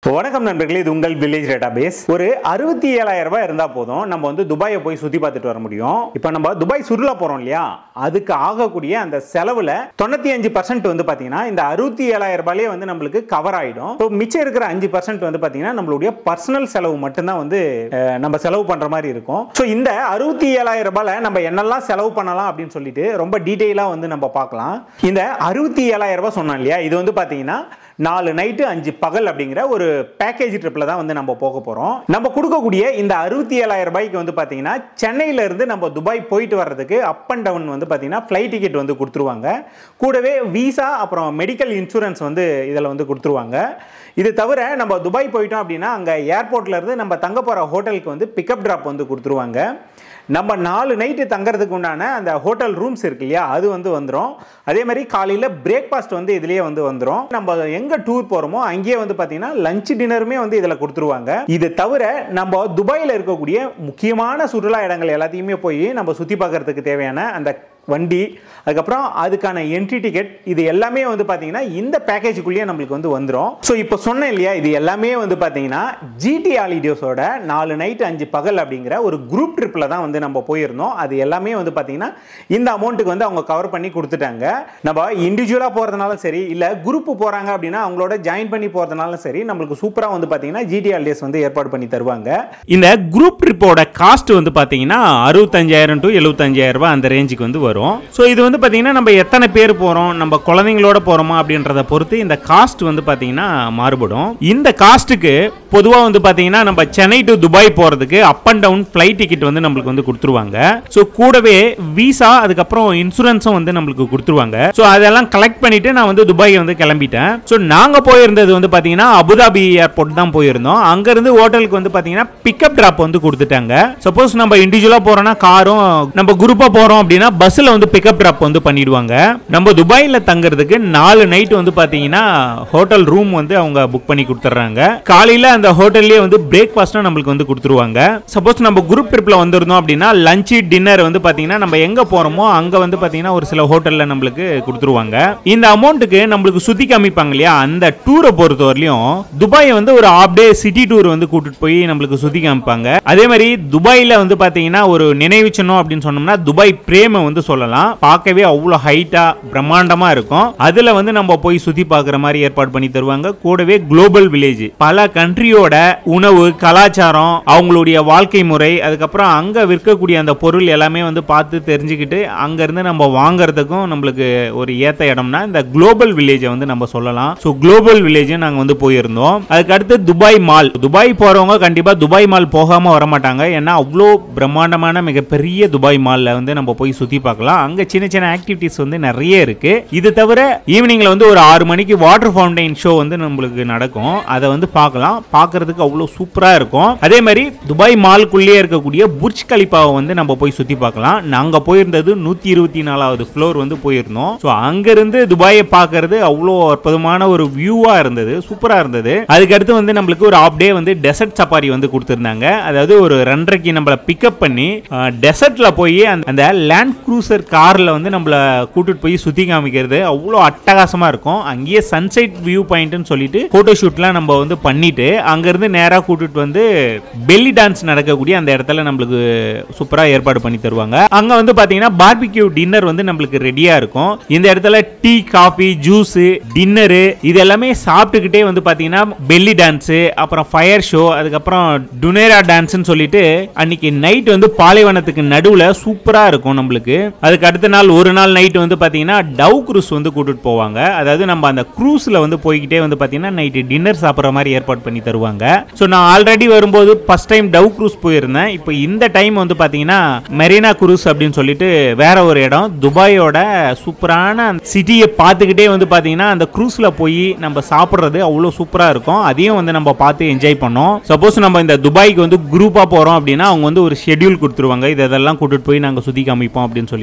வணக்கம் நண்பர்களே இது உங்கள் வில்லேஜ் டேட்டா பேஸ் ஒரு அறுபத்தி ஏழாயிரம் ரூபாய் இருந்தால் போதும் நம்ம வந்து துபாயை போய் சுற்றி பார்த்துட்டு வர முடியும் இப்போ நம்ம துபாய் சுற்றுலா போகிறோம் இல்லையா அதுக்கு ஆகக்கூடிய அந்த செலவில் தொண்ணூற்றி அஞ்சு பர்சன்ட் வந்து பார்த்தீங்கன்னா இந்த அறுபத்தி ஏழாயிரம் ரூபாயிலே வந்து நம்மளுக்கு கவர் ஆகிடும் இப்போ மிச்சம் இருக்கிற அஞ்சு பர்சன்ட் வந்து பார்த்தீங்கன்னா நம்மளுடைய பர்சனல் செலவு மட்டும்தான் வந்து அஹ், நம்ம செலவு பண்ணுற மாதிரி இருக்கும் ஸோ இந்த அறுபத்தி ஏழாயிரம் ரூபாயில் நம்ம என்னெல்லாம் செலவு பண்ணலாம் அப்படின்னு சொல்லிட்டு ரொம்ப டீட்டெயிலாக வந்து நம்ம பார்க்கலாம் இந்த அறுபத்தி ஏழாயிரம் ரூபாய் சொன்னோம் இல்லையா இது வந்து பார்த்தீங்கன்னா நாலு நைட்டு அஞ்சு பகல் அப்படிங்கிற ஒரு பேக்கேஜ் ட்ரிப்பில் தான் வந்து நம்ம போக போகிறோம் நம்ம கொடுக்கக்கூடிய இந்த அறுபத்தி ஏழாயிரம் ரூபாய்க்கு வந்து பார்த்தீங்கன்னா சென்னையில இருந்து நம்ம துபாய் போயிட்டு வர்றதுக்கு அப் அண்ட் டவுன் வந்து பார்த்தீங்கன்னா ஃப்ளைட் டிக்கெட் வந்து கொடுத்துருவாங்க கூடவே விசா அப்புறம் மெடிக்கல் இன்சூரன்ஸ் வந்து இதில் வந்து கொடுத்துருவாங்க இது தவிர நம்ம துபாய் போயிட்டோம் அப்படின்னா அங்கே ஏர்போர்ட்ல இருந்து நம்ம தங்க போகிற ஹோட்டலுக்கு வந்து பிக்கப் ட்ராப் வந்து கொடுத்துருவாங்க நம்ம நாலு நைட்டு தங்கறதுக்கு உண்டான அந்த ஹோட்டல் ரூம்ஸ் இருக்கு இல்லையா அது வந்து வந்துடும் அதே மாதிரி காலையில் பிரேக்ஃபாஸ்ட் வந்து இதுலேயே வந்து வந்துடும் நம்ம எங்கே டூர் போகிறோமோ அங்கேயே வந்து பார்த்தீங்கன்னா லஞ்ச் டின்னருமே வந்து இதில் கொடுத்துருவாங்க இது தவிர நம்ம துபாயில் இருக்கக்கூடிய முக்கியமான சுற்றுலா இடங்கள் எல்லாத்தையுமே போய் நம்ம சுற்றி பார்க்கறதுக்கு தேவையான அந்த வண்டி அதுக்கப்புறம் அதுக்கான என்ட்ரி டிக்கெட் இது எல்லாமே வந்து பார்த்தீங்கன்னா இந்த பேக்கேஜுக்குள்ளேயே நம்மளுக்கு வந்து வந்துடும் ஸோ இப்போ சொன்னேன் இல்லையா இது எல்லாமே வந்து பார்த்தீங்கன்னா ஜிடி ஹாலிடேஸோட நாலு நைட் அஞ்சு பகல் அப்படிங்கிற ஒரு குரூப் ட்ரிப்பில் தான் வந்து நம்ம போயிருந்தோம் அது எல்லாமே வந்து பார்த்தீங்கன்னா இந்த அமௌண்ட்டுக்கு வந்து அவங்க கவர் பண்ணி கொடுத்துட்டாங்க நம்ம இண்டிவிஜுவலாக போகிறதுனாலும் சரி இல்லை குரூப் போகிறாங்க அப்படின்னா அவங்களோட ஜாயின் பண்ணி போகிறதுனாலும் சரி நம்மளுக்கு சூப்பராக வந்து பார்த்தீங்கன்னா ஜிடி ஹாலிடேஸ் வந்து ஏற்பாடு பண்ணி தருவாங்க இந்த குரூப் ட்ரிப்போட காஸ்ட் வந்து பார்த்தீங்கன்னா அறுபத்தஞ்சாயிரம் டு எழுபத்தஞ்சாயிரம் ரூபாய் அந்த ரேஞ்சுக்கு வந்து வரும் ஸோ இது வந்து பார்த்தீங்கன்னா நம்ம எத்தனை பேர் போகிறோம் நம்ம குழந்தைங்களோட போகிறோமா அப்படின்றத பொறுத்து இந்த காஸ்ட் வந்து பார்த்தீங்கன்னா மாறுபடும் இந்த காஸ்ட்டுக்கு பொதுவாக வந்து பார்த்தீங்கன்னா நம்ம சென்னை டு துபாய் போகிறதுக்கு up and down flight ticket வந்து நம்மளுக்கு வந்து கொடுத்துருவாங்க ஸோ கூடவே விசா அதுக்கப்புறம் இன்சூரன்ஸும் வந்து நம்மளுக்கு கொடுத்துருவாங்க ஸோ அதெல்லாம் கலெக்ட் பண்ணிட்டு நான் வந்து துபாய் வந்து கிளம்பிட்டேன் ஸோ நாங்கள் போயிருந்தது வந்து பார்த்தீங்கன்னா அபுதாபி ஏர்போர்ட் தான் போயிருந்தோம் அங்கேருந்து ஹோட்டலுக்கு வந்து பார்த்தீங்கன்னா பிக்கப் ட்ராப் வந்து கொடுத்துட்டாங்க சப்போஸ் நம்ம இண்டிவிஜுவலாக போகிறோம்னா காரும் நம்ம குரூப்பாக போகிறோம் அப்படின்னா பஸ்ஸில் வந்து பிக்கப் ட்ராப் வந்து பண்ணிடுவாங்க நம்ம துபாயில் தங்குறதுக்கு நாலு நைட் வந்து பார்த்தீங்கன்னா ஹோட்டல் ரூம் வந்து அவங்க புக் பண்ணி கொடுத்துட்றாங்க காலையில் அந்த ஹோட்டல்லே வந்து பிரேக்ஃபாஸ்ட்டும் நம்மளுக்கு வந்து கொடுத்துருவாங்க சப்போஸ் நம்ம குரூப் ட்ரிப்பில் வந்திருந்தோம் அப்படின்னா லஞ்சு டின்னர் வந்து பார்த்தீங்கன்னா நம்ம எங்கே போகிறோமோ அங்கே வந்து பார்த்தீங்கன்னா ஒரு சில ஹோட்டலில் நம்மளுக்கு கொடுத்துருவாங்க இந்த அமௌண்ட்டுக்கு நம்மளுக்கு சுற்றி காமிப்பாங்க இல்லையா அந்த டூரை பொறுத்த வரலையும் துபாயை வந்து ஒரு ஆஃப் டே சிட்டி டூர் வந்து கூட்டிட்டு போய் நம்மளுக்கு சுற்றி காமிப்பாங்க அதே மாதிரி துபாயில் வந்து பார்த்தீங்கன்னா ஒரு நினைவு சின்னம் அப்படின்னு சொன்னோம்னா துபாய் பிரேமை வந்து சொல்லலாம் பார்க்கவே அவ்வளோ ஹைட்டாக பிரம்மாண்டமாக இருக்கும் அதில் வந்து நம்ம போய் சுற்றி பார்க்குற மாதிரி ஏற்பாடு பண்ணி தருவாங்க கூடவே குளோபல் வில்லேஜ் பல கண்ட்ரியோட உணவு கலாச்சாரம் அவங்களுடைய வாழ்க்கை முறை அதுக்கப்புறம் அங்கே விற்கக்கூடிய அந்த பொருள் எல்லாமே வந்து பார்த்து தெரிஞ்சுக்கிட்டு அங்கேருந்து நம்ம வாங்குறதுக்கும் நம்மளுக்கு ஒரு ஏற்ற இடம்னா இந்த குளோபல் வில்லேஜை வந்து நம்ம சொல்லலாம் ஸோ குளோபல் வில்லேஜ் நாங்கள் வந்து போயிருந்தோம் அதுக்கு அடுத்து துபாய் மால் துபாய் போகிறவங்க கண்டிப்பாக துபாய் மால் போகாமல் வர மாட்டாங்க ஏன்னா அவ்வளோ பிரம்மாண்டமான மிகப்பெரிய துபாய் மாலில் வந்து நம்ம போய் சுற்றி பார்க்கலாம் அங்கே சின்ன சின்ன ஆக்டிவிட்டீஸ் வந்து நிறைய இருக்கு இது தவிர ஈவினிங்கில் வந்து ஒரு ஆறு மணிக்கு வாட்டர் ஃபவுண்டைன் ஷோ வந்து நம்மளுக்கு நடக்கும் அதை வந்து பார்க்கலாம் பார்க்கறதுக்கு அவ்வளோ சூப்பராக இருக்கும் அதே மாதிரி துபாய் மால்குள்ளேயே இருக்கக்கூடிய புர்ஜ் கலிப்பாவை வந்து நம்ம போய் சுற்றி பார்க்கலாம் நாங்கள் போயிருந்தது நூற்றி இருபத்தி நாலாவது ஃப்ளோர் வந்து போயிருந்தோம் ஸோ அங்கேருந்து துபாயை பார்க்கறது அவ்வளோ அற்புதமான ஒரு வியூவாக இருந்தது சூப்பராக இருந்தது அதுக்கடுத்து வந்து நம்மளுக்கு ஒரு ஆஃப் டே வந்து டெசர்ட் சப்பாரி வந்து கொடுத்துருந்தாங்க அதாவது ஒரு ரெண்டரைக்கு நம்மளை பிக்கப் பண்ணி டெசர்ட்ல போய் அந்த அந்த லேண்ட் க்ரூசர் காரில் வந்து நம்மளை கூட்டிட்டு போய் சுற்றி காமிக்கிறது அவ்வளோ அட்டகாசமாக இருக்கும் அங்கேயே சன்செட் வியூ பாயிண்ட்னு சொல்லிட்டு ஃபோட்டோ ஷூட்லாம் நம்ம வந்து பண்ணிட்டு அங்கேருந்து நேராக கூட்டிட்டு வந்து பெல்லி டான்ஸ் நடக்கக்கூடிய அந்த இடத்துல நம்மளுக்கு சூப்பராக ஏற்பாடு பண்ணி தருவாங்க அங்கே வந்து பார்த்தீங்கன்னா பார்பிக்யூ டின்னர் வந்து நம்மளுக்கு ரெடியாக இருக்கும் இந்த இடத்துல டீ காஃபி ஜூஸு டின்னரு இது எல்லாமே சாப்பிட்டுக்கிட்டே வந்து பார்த்தீங்கன்னா பெல்லி டான்ஸு அப்புறம் ஃபயர் ஷோ அதுக்கப்புறம் டுனேரா டான்ஸ்னு சொல்லிட்டு அன்னைக்கு நைட் வந்து பாலைவனத்துக்கு நடுவில் சூப்பராக இருக்கும் நம்மளுக்கு அதுக்கு அடுத்த நாள் ஒரு நாள் நைட் வந்து பார்த்தீங்கன்னா டவ் க்ரூஸ் வந்து கூட்டிட்டு போவாங்க அதாவது நம்ம அந்த க்ரூஸில் வந்து போய்கிட்டே வந்து பார்த்தீங்கன்னா நைட்டு டின்னர் சாப்பிட்ற மாதிரி ஏற்பாடு பண்ணி தருவாங்க ஸோ நான் ஆல்ரெடி வரும்போது ஃபர்ஸ்ட் டைம் டவ் க்ரூஸ் போயிருந்தேன் இப்போ இந்த டைம் வந்து பார்த்தீங்கன்னா மெரினா குரூஸ் அப்படின்னு சொல்லிட்டு வேற ஒரு இடம் துபாயோட சூப்பரான சிட்டியை பார்த்துக்கிட்டே வந்து பார்த்தீங்கன்னா அந்த க்ரூஸில் போய் நம்ம சாப்பிட்றது அவ்வளோ சூப்பராக இருக்கும் அதையும் வந்து நம்ம பார்த்து என்ஜாய் பண்ணோம் சப்போஸ் நம்ம இந்த துபாய்க்கு வந்து குரூப்பாக போகிறோம் அப்படின்னா அவங்க வந்து ஒரு ஷெட்யூல் கொடுத்துருவாங்க இது இதெல்லாம் கூட்டிட்டு போய் நாங்கள் சுற்றி காமிப்போம் அப்படின்னு சொல்லிட்டு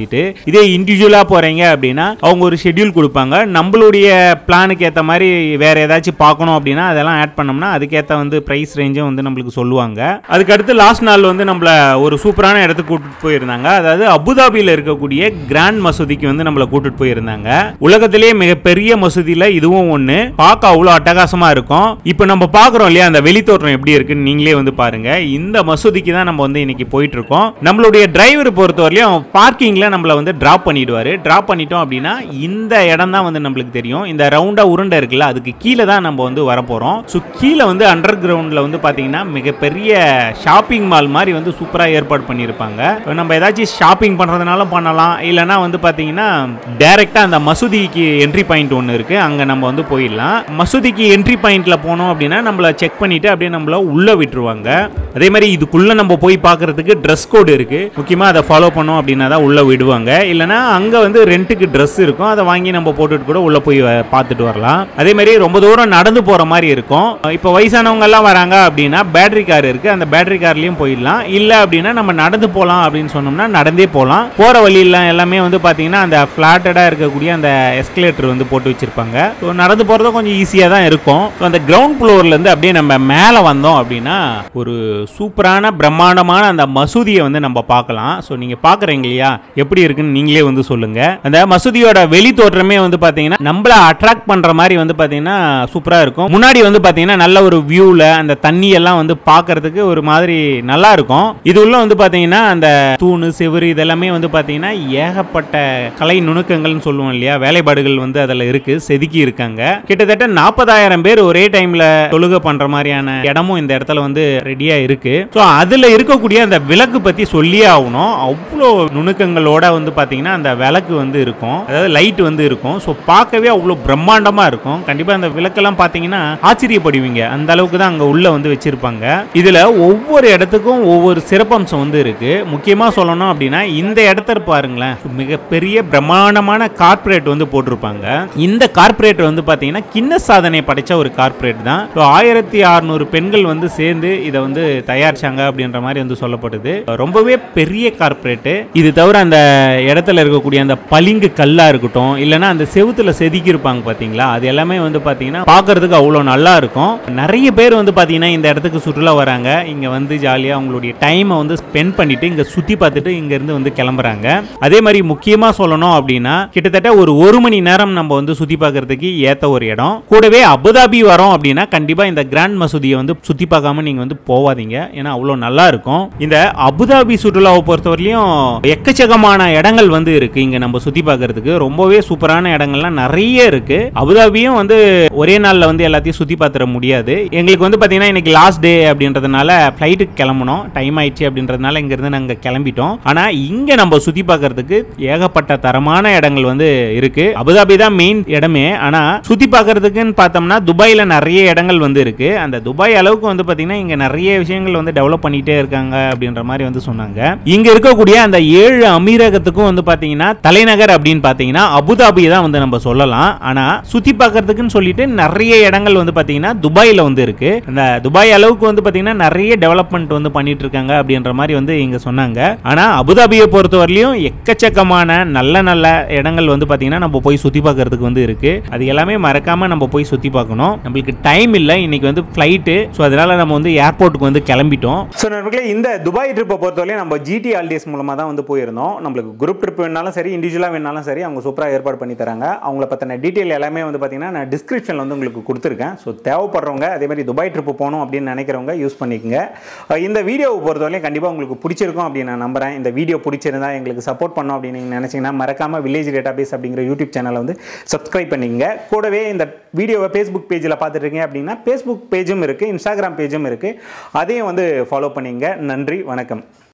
சொல்லிட்டு இதே இண்டிவிஜுவலாக போகிறீங்க அப்படின்னா அவங்க ஒரு ஷெட்யூல் கொடுப்பாங்க நம்மளுடைய பிளானுக்கு ஏற்ற மாதிரி வேற ஏதாச்சும் பார்க்கணும் அப்படின்னா அதெல்லாம் ஆட் பண்ணோம்னா அதுக்கேற்ற வந்து ப்ரைஸ் ரேஞ்சும் வந்து நம்மளுக்கு சொல்லுவாங்க அதுக்கு அடுத்து லாஸ்ட் நாள் வந்து நம்மள ஒரு சூப்பரான இடத்துக்கு கூட்டிட்டு போயிருந்தாங்க அதாவது அபுதாபியில் இருக்கக்கூடிய கிராண்ட் மசூதிக்கு வந்து நம்மளை கூட்டிட்டு போயிருந்தாங்க உலகத்திலேயே மிகப்பெரிய மசூதியில் இதுவும் ஒன்று பார்க்க அவ்வளோ அட்டகாசமா இருக்கும் இப்போ நம்ம பார்க்குறோம் இல்லையா அந்த வெளித்தோற்றம் எப்படி இருக்குன்னு நீங்களே வந்து பாருங்க இந்த மசூதிக்கு தான் நம்ம வந்து இன்னைக்கு போயிட்டு இருக்கோம் நம்மளுடைய டிரைவர் பொறுத்தவரையிலும் பார்க்கிங்ல நம்மளை வந்து டிராப் பண்ணிடுவாரு டிராப் பண்ணிட்டோம் அப்படின்னா இந்த இடம் தான் வந்து நம்மளுக்கு தெரியும் இந்த ரவுண்டா உருண்டை இருக்குல்ல அதுக்கு கீழே தான் நம்ம வந்து வரப்போறோம் ஸோ கீழே வந்து அண்டர் கிரவுண்டில் வந்து பார்த்தீங்கன்னா மிகப்பெரிய ஷாப்பிங் மால் மாதிரி வந்து சூப்பராக ஏற்பாடு பண்ணியிருப்பாங்க இப்ப நம்ம ஏதாச்சும் ஷாப்பிங் பண்ணுறதுனாலும் பண்ணலாம் இல்லைனா வந்து பார்த்தீங்கன்னா டைரெக்டாக அந்த மசூதிக்கு என்ட்ரி பாயிண்ட் ஒன்று இருக்குது அங்கே நம்ம வந்து போயிடலாம் மசூதிக்கு என்ட்ரி பாயிண்ட்டில் போனோம் அப்படின்னா நம்மளை செக் பண்ணிவிட்டு அப்படியே நம்மள உள்ளே விட்டுருவாங்க அதே மாதிரி இதுக்குள்ளே நம்ம போய் பார்க்குறதுக்கு ட்ரெஸ் கோடு இருக்குது முக்கியமாக அதை ஃபாலோ பண்ணோம் அப்படின்னா தான் உள்ளே விடுவாங்க இல்லைனா அங்கே வந்து ரெண்ட்டுக்கு ட்ரெஸ் இருக்கும் அதை வாங்கி நம்ம போட்டுட்டு கூட உள்ளே போய் வ- பார்த்துட்டு வரலாம் அதே மாதிரி ரொம்ப தூரம் நடந்து போகிற மாதிரி இருக்கும் இப்போ வயசானவங்க எல்லாம் வராங்க அப்படின்னா பேட்டரி கார் இருக்குது அந்த பேட்டரி கார்லேயும் போயிடலாம் இல்லை அப்படின்னா நம்ம நடந்து போகலாம் அப்படின்னு சொன்னோம்னா நடந்தே போகலாம் போகிற வழியெல்லாம் எல்லாமே வந்து பார்த்தீங்கன்னா அந்த ஃப்ளாட்டடாக இருக்கக்கூடிய அந்த எஸ்கலேட்டர் வந்து போட்டு வச்சிருப்பாங்க ஸோ நடந்து போகிறது கொஞ்சம் ஈஸியாக தான் இருக்கும் ஸோ அந்த கிரவுண்ட் ஃப்ளோர்லேருந்து அப்படியே நம்ம மேலே வந்தோம் அப்படின்னா ஒரு சூப்பரான பிரம்மாண்டமான அந்த மசூதியை வந்து நம்ம பார்க்கலாம் ஸோ நீங்கள் பார்க்குறீங்க இல்லையா எப்படி இருக்குன்னு நீங்களே வந்து சொல்லுங்கள் அந்த மசூதியோட வெளி தோற்றமே வந்து பார்த்தீங்கன்னா நம்மள அட்ராக்ட் பண்ணுற மாதிரி வந்து பார்த்தீங்கன்னா சூப்பராக இருக்கும் முன்னாடி வந்து பார்த்தீங்கன்னா நல்ல ஒரு வியூவில் அந்த தண்ணி எல்லாம் வந்து பார்க்கறதுக்கு ஒரு மாதிரி நல்லா இருக்கும் இது உள்ள வந்து பார்த்தீங்கன்னா அந்த தூணு செவுரு இதெல்லாமே வந்து பார்த்தீங்கன்னா ஏகப்பட்ட கலை நுணுக்கங்கள்னு சொல்லுவோம் இல்லையா வேலைப்பாடுகள் வந்து அதில் இருக்கு செதுக்கி இருக்காங்க கிட்டத்தட்ட நாற்பதாயிரம் பேர் ஒரே டைம்ல தொழுகை பண்ற மாதிரியான இடமும் இந்த இடத்துல வந்து ரெடியா இருக்கு ஸோ அதுல இருக்கக்கூடிய அந்த விளக்கு பத்தி சொல்லியே ஆகணும் அவ்வளோ நுணுக்கங்களோட வந்து பாத்தீங்கன்னா அந்த விளக்கு வந்து இருக்கும் அதாவது லைட் வந்து இருக்கும் ஸோ பார்க்கவே அவ்வளோ பிரம்மாண்டமா இருக்கும் கண்டிப்பா அந்த விளக்கெல்லாம் பாத்தீங்கன்னா ஆச்சரியப்படுவீங்க அந்த அளவுக்கு தான் அங்க உள்ள வந்து வச்சிருப்பாங்க இதுல ஒவ்வொரு இடத்துக்கும் ஒவ்வொரு சிறப்பம்சம் வந்து இருக்கு முக்கியமா சொல்லணும் அப்படின்னா இந்த இடத்த பாருங்களேன் மிகப்பெரிய பிரம்மாண்டமான கார்ப்பரேட் வந்து போட்டிருப்பாங்க இந்த கார்ப்பரேட் வந்து பாத்தீங்கன்னா கின்ன சாதனை படைச்ச ஒரு கார்ப்பரேட் தான் ஸோ ஆயிரத்தி அறுநூறு பெண்கள் வந்து சேர்ந்து இதை வந்து தயாரிச்சாங்க அப்படின்ற மாதிரி வந்து சொல்லப்படுது ரொம்பவே பெரிய கார்ப்பரேட் இது தவிர அந்த இடத்துல இருக்கக்கூடிய அந்த பளிங்கு கல்லா இருக்கட்டும் இல்லைன்னா அந்த செவுத்துல செதுக்கி இருப்பாங்க பாத்தீங்களா அது எல்லாமே வந்து பாத்தீங்கன்னா பார்க்கிறதுக்கு அவ்வளோ நல்லா இருக்கும் நிறைய பேர் வந்து பாத்தீங்கன்னா இந்த இடத்துக்கு சுற்றுலா வராங்க இங்க வந்து ஜாலியாக அவங்களுடைய டைமை வந்து ஸ்பெண்ட் பண்ணிட்டு இங்க சுத்தி பார்த்துட்டு இங்க இருந்து வந்து கிளம்புறாங்க அதே மாதிரி முக்கியமா சொல்லணும் அப்படின்னா கிட்டத்தட்ட ஒரு ஒரு மணி நேரம் நம்ம வந்து சுத்தி பார்க்கறதுக்கு ஏத்த ஒரு இடம் கூடவே அபுதாபி வரோம் அப்படின்னா கண்டிப்பா இந்த கிராண்ட் மசூதியை வந்து சுத்தி பார்க்காம நீங்க வந்து போவாதீங்க ஏன்னா அவ்வளோ நல்லா இருக்கும் இந்த அபுதாபி சுற்றுலாவை பொறுத்தவரையிலும் எக்கச்சக்கமான இடங்கள் வந்து இருக்கு இங்க நம்ம சுத்தி பார்க்கறதுக்கு ரொம்பவே சூப்பரான இடங்கள்லாம் நிறைய இருக்கு அபுதாபியும் வந்து ஒரே நாள்ல வந்து எல்லாத்தையும் சுத்தி பார்த்துட முடியாது எங்களுக்கு வந்து பாத்தீங்கன்னா இன்னைக்கு லாஸ்ட் டே அப்படின்றதுனால ஃப்ளைட்டுக்கு கிளம்பணும் டைம் ஆயிடுச்சு அப்படின்றதுனால இங்க இருந்து நாங்க கிளம்பிட்டோம் ஆனா இங்க நம்ம சுத்தி பார்க்கறதுக்கு ஏகப்பட்ட தரமான இடங்கள் வந்து இருக்கு அபுதாபி தான் மெயின் இடமே ஆனா சுத்தி பார்க்கறதுக்குன்னு பார்த்தோம்னா துபாயில நிறைய இடங்கள் வந்து இருக்கு அந்த துபாய் அளவுக்கு வந்து பாத்தீங்கன்னா இங்க நிறைய விஷயங்கள் வந்து டெவலப் பண்ணிட்டே இருக்காங்க அப்படின்ற மாதிரி வந்து சொன்னாங்க இங்க இருக்கக்கூடிய அந்த ஏழு அமீரகத்துக்கும் வந்து பாத்தீங்கன்னா தலைநகர் அப்படின்னு பாத்தீங்கன்னா அபுதாபி தான் வந்து நம்ம சொல்லலாம் ஆனா சுத்தி பார்க்கறதுக்குன்னு சொல்லிட்டு நிறைய இடங்கள் வந்து பாத்தீங்கன்னா துபாயில வந்து இருக்கு அந்த துபாய் அளவுக்கு வந்து பாத்தீங்கன்னா நிறைய டெவலப்மெண்ட் வந்து பண்ணிட்டு இருக்காங்க அப்படின்ற மாதிரி வந்து இங்க சொன்னாங்க ஆனா அபுதாபியை பொறுத்தவரையிலும் எக்கச்சக்கமான நல்ல நல்ல இடங்கள் வந்து பாத்தீங்கன்னா நம்ம போய் சுத்தி பார்க்கறதுக்கு வந்து இருக்கு அது எல்லாமே மறக்காம நம்ம போய் சுத்தி பார்க்கணும் நம்மளுக்கு டைம் இல்லை இன்னைக்கு வந்து ஃப்ளைட்டு ஸோ அதனால நம்ம வந்து ஏர்போர்ட்டுக்கு வந்து கிளம்பிட்டோம் ஸோ நண்பர்களே இந்த துபாய் ட்ரிப்பை பொறுத்தவரையும் நம்ம ஜிடி ஹாலிடேஸ் மூலமாக தான் வந்து போயிருந்தோம் நம்மளுக்கு குரூப் ட்ரிப் வேணாலும் சரி இண்டிவிஜுவலாக வேணாலும் சரி அவங்க சூப்பராக ஏற்பாடு பண்ணி தராங்க அவங்கள பற்றின டீட்டெயில் எல்லாமே வந்து பார்த்தீங்கன்னா நான் டிஸ்கிரிப்ஷனில் வந்து உங்களுக்கு கொடுத்துருக்கேன் ஸோ தேவைப்படுறவங்க அதே மாதிரி துபாய் ட்ரிப்பு போகணும் அப்படின்னு நினைக்கிறவங்க யூஸ் பண்ணிக்கோங்க அஹ் இந்த வீடியோவை பொறுத்தவரையும் கண்டிப்பாக உங்களுக்கு பிடிச்சிருக்கும் அப்படின்னு நான் நம்புறேன் இந்த வீடியோ பிடிச்சிருந்தா எங்களுக்கு சப்போர்ட் பண்ணோம் அப்படின்னு நீங்கள் நினச்சிங்கன்னா மறக்காம வில்லேஜ் டேட்டாபேஸ் அப்படிங்கிற யூடியூப் சேனலை வந்து சப்ஸ்கிரைப் பண்ணிக்கங்க கூடவே இந்த வீடியோவை ஃபேஸ்புக் பேஜில் பார்த்துட்டு இருக்கீங்க அப்படின்னா ஃபேஸ்புக் பேஜும் இருக்குது இன்ஸ்டாகிராம் பேஜும் இருக்குது அதையும் வந்து ஃபாலோ பண்ணிங்க நன்றி வணக்கம்